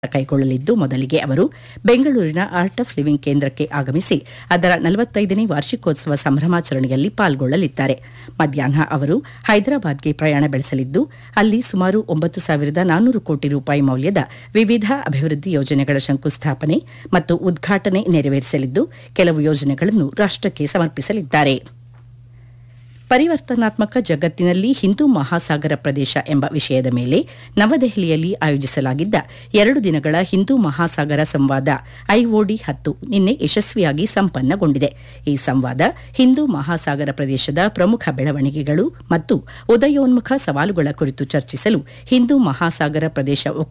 ಕೈಗೊಳ್ಳಲಿದ್ದು ಮೊದಲಿಗೆ ಅವರು ಬೆಂಗಳೂರಿನ ಆರ್ಟ್ ಆಫ್ ಲಿವಿಂಗ್ ಕೇಂದ್ರಕ್ಕೆ ಆಗಮಿಸಿ ಅದರ ನಲವತ್ತೈದನೇ ವಾರ್ಷಿಕೋತ್ಸವ ಸಂಭ್ರಮಾಚರಣೆಯಲ್ಲಿ ಪಾಲ್ಗೊಳ್ಳಲಿದ್ದಾರೆ ಮಧ್ಯಾಹ್ನ ಅವರು ಹೈದರಾಬಾದ್ಗೆ ಪ್ರಯಾಣ ಬೆಳೆಸಲಿದ್ದು ಅಲ್ಲಿ ಸುಮಾರು ಒಂಬತ್ತು ಸಾವಿರದ ನಾನ್ನೂರು ಕೋಟಿ ರೂಪಾಯಿ ಮೌಲ್ಯದ ವಿವಿಧ ಅಭಿವೃದ್ಧಿ ಯೋಜನೆಗಳ ಶಂಕುಸ್ಥಾಪನೆ ಮತ್ತು ಉದ್ಘಾಟನೆ ನೆರವೇರಿಸಲಿದ್ದು ಕೆಲವು ಯೋಜನೆಗಳನ್ನು ರಾಷ್ಟಕ್ಕೆ ಸಮರ್ಪಿಸಲಿದ್ದಾರೆ ಪರಿವರ್ತನಾತ್ಮಕ ಜಗತ್ತಿನಲ್ಲಿ ಹಿಂದೂ ಮಹಾಸಾಗರ ಪ್ರದೇಶ ಎಂಬ ವಿಷಯದ ಮೇಲೆ ನವದೆಹಲಿಯಲ್ಲಿ ಆಯೋಜಿಸಲಾಗಿದ್ದ ಎರಡು ದಿನಗಳ ಹಿಂದೂ ಮಹಾಸಾಗರ ಸಂವಾದ ಐಒಡಿ ಹತ್ತು ನಿನ್ನೆ ಯಶಸ್ವಿಯಾಗಿ ಸಂಪನ್ನಗೊಂಡಿದೆ ಈ ಸಂವಾದ ಹಿಂದೂ ಮಹಾಸಾಗರ ಪ್ರದೇಶದ ಪ್ರಮುಖ ಬೆಳವಣಿಗೆಗಳು ಮತ್ತು ಉದಯೋನ್ಮುಖ ಸವಾಲುಗಳ ಕುರಿತು ಚರ್ಚಿಸಲು ಹಿಂದೂ ಮಹಾಸಾಗರ ಪ್ರದೇಶ